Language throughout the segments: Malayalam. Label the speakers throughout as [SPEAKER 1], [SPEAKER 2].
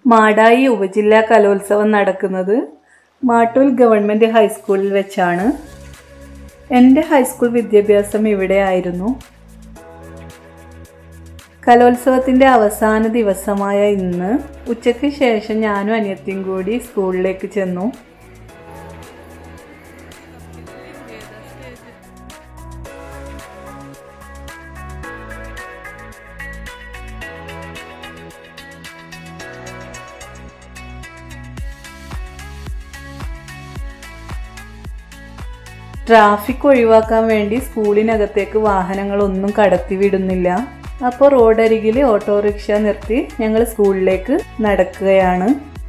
[SPEAKER 1] മാടായി ഉപജില്ലാ കലോത്സവം നടക്കുന്നത് മാട്ടൂൽ ഗവൺമെൻറ് ഹൈസ്കൂളിൽ വെച്ചാണ് എൻ്റെ ഹൈസ്കൂൾ വിദ്യാഭ്യാസം ഇവിടെയായിരുന്നു കലോത്സവത്തിൻ്റെ അവസാന ദിവസമായ ഇന്ന് ഉച്ചയ്ക്ക് ശേഷം ഞാനും അനിയത്തിയും കൂടി സ്കൂളിലേക്ക് ചെന്നു ട്രാഫിക് ഒഴിവാക്കാൻ വേണ്ടി സ്കൂളിനകത്തേക്ക് വാഹനങ്ങളൊന്നും കടത്തിവിടുന്നില്ല അപ്പോൾ റോഡരികിൽ ഓട്ടോറിക്ഷ നിർത്തി ഞങ്ങൾ സ്കൂളിലേക്ക് നടക്കുകയാണ്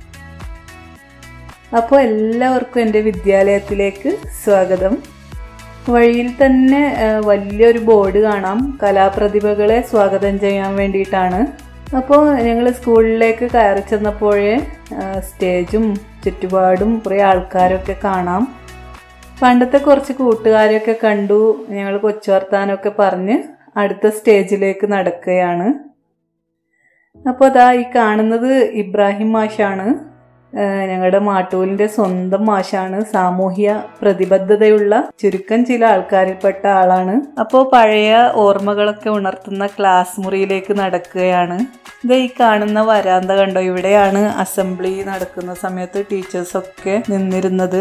[SPEAKER 1] അപ്പോൾ എല്ലാവർക്കും എൻ്റെ വിദ്യാലയത്തിലേക്ക് സ്വാഗതം വഴിയിൽ തന്നെ ആ, വലിയൊരു ബോർഡ് കാണാം കലാപ്രതിഭകളെ സ്വാഗതം ചെയ്യാൻ വേണ്ടിയിട്ടാണ് അപ്പോൾ ഞങ്ങൾ സ്കൂളിലേക്ക് കയറി ചെന്നപ്പോഴേ ആ, സ്റ്റേജും ചുറ്റുപാടും കുറേ ആൾക്കാരൊക്കെ കാണാം പണ്ടത്തെ കുറച്ച് കൂട്ടുകാരെയൊക്കെ കണ്ടു ഞങ്ങൾ കൊച്ചു വർത്താനമൊക്കെ പറഞ്ഞ് അടുത്ത സ്റ്റേജിലേക്ക് നടക്കുകയാണ് അപ്പോൾ അതാ ഈ കാണുന്നത് ഇബ്രാഹിം മാഷാണ് ഏഹ് ഞങ്ങളുടെ മാട്ടൂലിൻ്റെ സ്വന്തം മാഷാണ് സാമൂഹ്യ പ്രതിബദ്ധതയുള്ള ചുരുക്കം ചില ആൾക്കാരിൽപ്പെട്ട ആളാണ് അപ്പോൾ പഴയ ഓർമ്മകളൊക്കെ ഉണർത്തുന്ന ക്ലാസ് മുറിയിലേക്ക് നടക്കുകയാണ് ഇത് ഈ കാണുന്ന വരാന്ത കണ്ടോ ഇവിടെയാണ് അസംബ്ലി നടക്കുന്ന സമയത്ത് ടീച്ചേഴ്സൊക്കെ നിന്നിരുന്നത്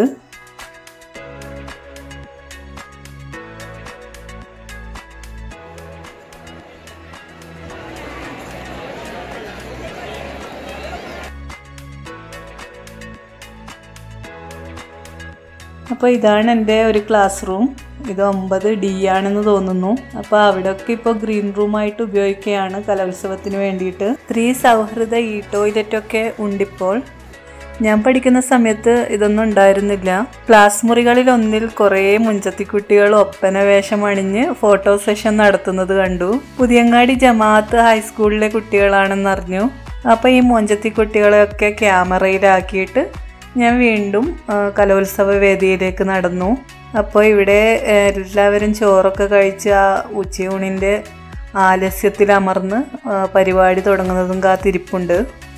[SPEAKER 1] അപ്പോൾ ഇതാണ് എൻ്റെ ഒരു ക്ലാസ് റൂം ഇത് ഒമ്പത് ഡി ആണെന്ന് തോന്നുന്നു അപ്പോൾ അവിടെയൊക്കെ ഇപ്പോൾ ഗ്രീൻ റൂമായിട്ട് ഉപയോഗിക്കുകയാണ് കലോത്സവത്തിന് വേണ്ടിയിട്ട് സ്ത്രീ സൗഹൃദ ഈ ടോയ്ലറ്റൊക്കെ ഉണ്ടിപ്പോൾ ഞാൻ പഠിക്കുന്ന സമയത്ത് ഇതൊന്നും ഉണ്ടായിരുന്നില്ല ക്ലാസ് മുറികളിൽ ഒന്നിൽ കുറേ മുഞ്ചത്തിക്കുട്ടികൾ ഒപ്പന വേഷം അണിഞ്ഞ് ഫോട്ടോ സെഷൻ നടത്തുന്നത് കണ്ടു പുതിയങ്ങാടി ജമാഅത്ത് ഹൈസ്കൂളിലെ കുട്ടികളാണെന്നറിഞ്ഞു അപ്പോൾ ഈ മുഞ്ചത്തി കുട്ടികളെയൊക്കെ ക്യാമറയിലാക്കിയിട്ട് ഞാൻ വീണ്ടും ആ, കലോത്സവ വേദിയിലേക്ക് നടന്നു അപ്പോൾ ഇവിടെ ആ, എല്ലാവരും ചോറൊക്കെ കഴിച്ച് ആ ഉച്ചയൂണിൻ്റെ ആലസ്യത്തിൽ അമർന്ന് ആ, പരിപാടി തുടങ്ങുന്നതും കാത്തിരിപ്പുണ്ട്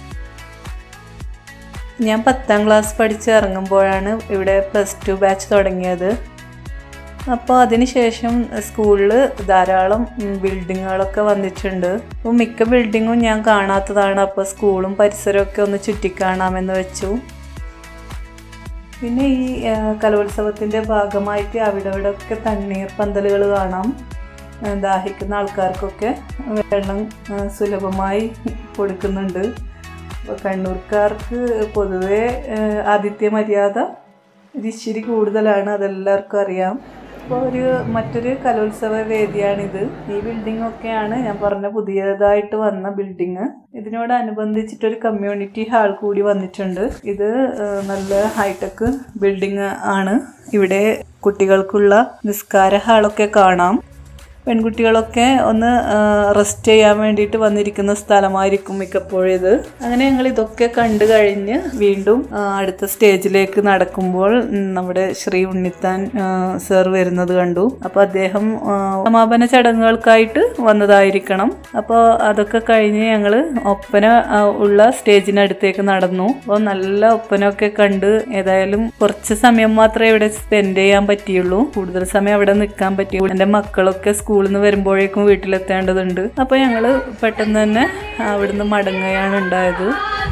[SPEAKER 1] ഞാൻ പത്താം ക്ലാസ് പഠിച്ച് ഇറങ്ങുമ്പോഴാണ് ഇവിടെ പ്ലസ് ടു ബാച്ച് തുടങ്ങിയത് അപ്പോൾ അതിനുശേഷം സ്കൂളിൽ ധാരാളം ഉം, ബിൽഡിങ്ങുകളൊക്കെ വന്നിട്ടുണ്ട് അപ്പോൾ മിക്ക ബിൽഡിങ്ങും ഞാൻ കാണാത്തതാണ് അപ്പോൾ സ്കൂളും പരിസരമൊക്കെ ഒന്ന് ചുറ്റിക്കാണാമെന്ന് വെച്ചു പിന്നെ ഈ ആ, കലോത്സവത്തിൻ്റെ ഭാഗമായിട്ട് അവിടെ ഇവിടെ ഒക്കെ തണ്ണീർ പന്തലുകൾ കാണാം ആ, ദാഹിക്കുന്ന ആൾക്കാർക്കൊക്കെ വെള്ളം ആ, സുലഭമായി കൊടുക്കുന്നുണ്ട് അപ്പോൾ കണ്ണൂർക്കാർക്ക് പൊതുവേ ആ, ആതിഥ്യ മര്യാദ ഒരു ഇച്ചിരി കൂടുതലാണ് അതെല്ലാവർക്കും അറിയാം അപ്പോൾ ഒരു മറ്റൊരു കലോത്സവ വേദിയാണിത് ഈ ബിൽഡിംഗ് ഒക്കെയാണ് ഞാൻ പറഞ്ഞ പുതിയതായിട്ട് വന്ന ബിൽഡിങ് ഇതിനോടനുബന്ധിച്ചിട്ടൊരു കമ്മ്യൂണിറ്റി ഹാൾ കൂടി വന്നിട്ടുണ്ട് ഇത് ആ, നല്ല ഹൈടെക് ബിൽഡിംഗ് ആണ് ഇവിടെ കുട്ടികൾക്കുള്ള നിസ്കാര ഹാളൊക്കെ കാണാം പെൺകുട്ടികളൊക്കെ ഒന്ന് റെസ്റ്റ് ചെയ്യാൻ വേണ്ടിയിട്ട് വന്നിരിക്കുന്ന സ്ഥലമായിരിക്കും മിക്കപ്പോഴും ഇത് അങ്ങനെ ഞങ്ങൾ ഇതൊക്കെ കണ്ടു കഴിഞ്ഞ് വീണ്ടും ആ, അടുത്ത സ്റ്റേജിലേക്ക് നടക്കുമ്പോൾ ഉം, നമ്മുടെ ശ്രീ ഉണ്ണിത്താൻ സർ വരുന്നത് കണ്ടു അപ്പോൾ അദ്ദേഹം ആ, സമാപന ചടങ്ങുകൾക്കായിട്ട് വന്നതായിരിക്കണം അപ്പോൾ അതൊക്കെ കഴിഞ്ഞ് ഞങ്ങൾ ഒപ്പന ആ, ഉള്ള സ്റ്റേജിനടുത്തേക്ക് നടന്നു അപ്പോൾ നല്ല ഒപ്പനയൊക്കെ കണ്ട് ഏതായാലും കുറച്ച് സമയം മാത്രമേ ഇവിടെ സ്പെൻഡ് ചെയ്യാൻ പറ്റിയുള്ളൂ കൂടുതൽ സമയം അവിടെ നിൽക്കാൻ പറ്റിയുള്ളൂ എൻ്റെ മക്കളൊക്കെ സ്കൂളിൽ നിന്ന് വരുമ്പോഴേക്കും വീട്ടിലെത്തേണ്ടതുണ്ട് അപ്പോൾ ഞങ്ങൾ പെട്ടെന്ന് തന്നെ അവിടുന്ന് മടങ്ങുകയാണ് ഉണ്ടായത്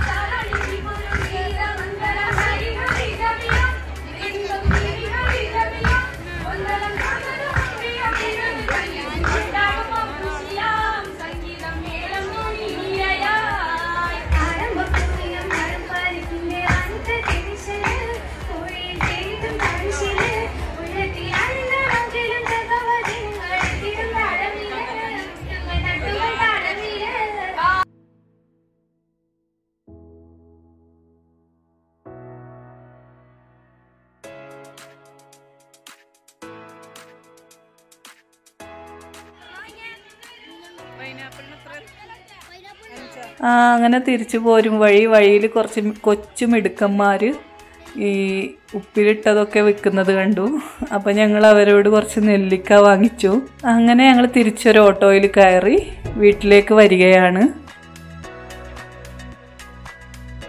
[SPEAKER 1] ആ, അങ്ങനെ തിരിച്ചു പോരും വഴി വഴിയിൽ കുറച്ച് കൊച്ചു മിടുക്കന്മാർ ഈ ഉപ്പിലിട്ടതൊക്കെ വിൽക്കുന്നത് കണ്ടു അപ്പം ഞങ്ങൾ അവരോട് കുറച്ച് നെല്ലിക്ക വാങ്ങിച്ചു അങ്ങനെ ഞങ്ങൾ തിരിച്ചൊരു ഓട്ടോയിൽ കയറി വീട്ടിലേക്ക് വരികയാണ്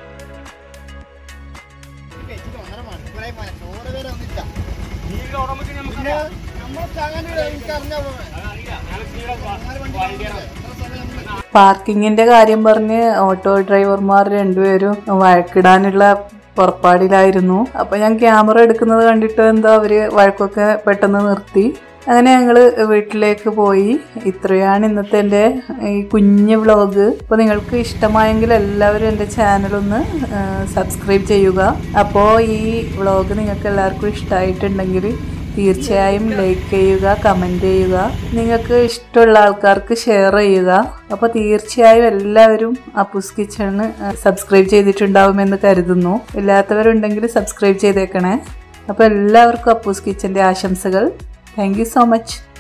[SPEAKER 1] പാർക്കിങ്ങിന്റെ കാര്യം പറഞ്ഞ് ഓട്ടോ ഡ്രൈവർമാർ രണ്ടുപേരും വഴക്കിടാനുള്ള പുറപ്പാടിലായിരുന്നു അപ്പൊ ഞാൻ ക്യാമറ എടുക്കുന്നത് കണ്ടിട്ട് എന്തോ അവര് വഴക്കൊക്കെ പെട്ടെന്ന് നിർത്തി അങ്ങനെ ഞങ്ങൾ വീട്ടിലേക്ക് പോയി ഇത്രയാണ് ഇന്നത്തെ എൻ്റെ ഈ കുഞ്ഞ് വ്ളോഗ് അപ്പോൾ നിങ്ങൾക്ക് ഇഷ്ടമായെങ്കിൽ എല്ലാവരും എൻ്റെ ചാനലൊന്ന് സബ്സ്ക്രൈബ് ചെയ്യുക അപ്പോൾ ഈ വ്ളോഗ് നിങ്ങൾക്ക് എല്ലാവർക്കും ഇഷ്ടമായിട്ടുണ്ടെങ്കിൽ തീർച്ചയായും ലൈക്ക് ചെയ്യുക കമൻറ്റ് ചെയ്യുക നിങ്ങൾക്ക് ഇഷ്ടമുള്ള ആൾക്കാർക്ക് ഷെയർ ചെയ്യുക അപ്പോൾ തീർച്ചയായും എല്ലാവരും അപ്പൂസ് കിച്ചണ് സബ്സ്ക്രൈബ് ചെയ്തിട്ടുണ്ടാവുമെന്ന് കരുതുന്നു ഇല്ലാത്തവരുണ്ടെങ്കിൽ സബ്സ്ക്രൈബ് ചെയ്തേക്കണേ അപ്പോൾ എല്ലാവർക്കും അപ്പൂസ് കിച്ചൻ്റെ ആശംസകൾ താങ്ക് യു സോ മച്ച്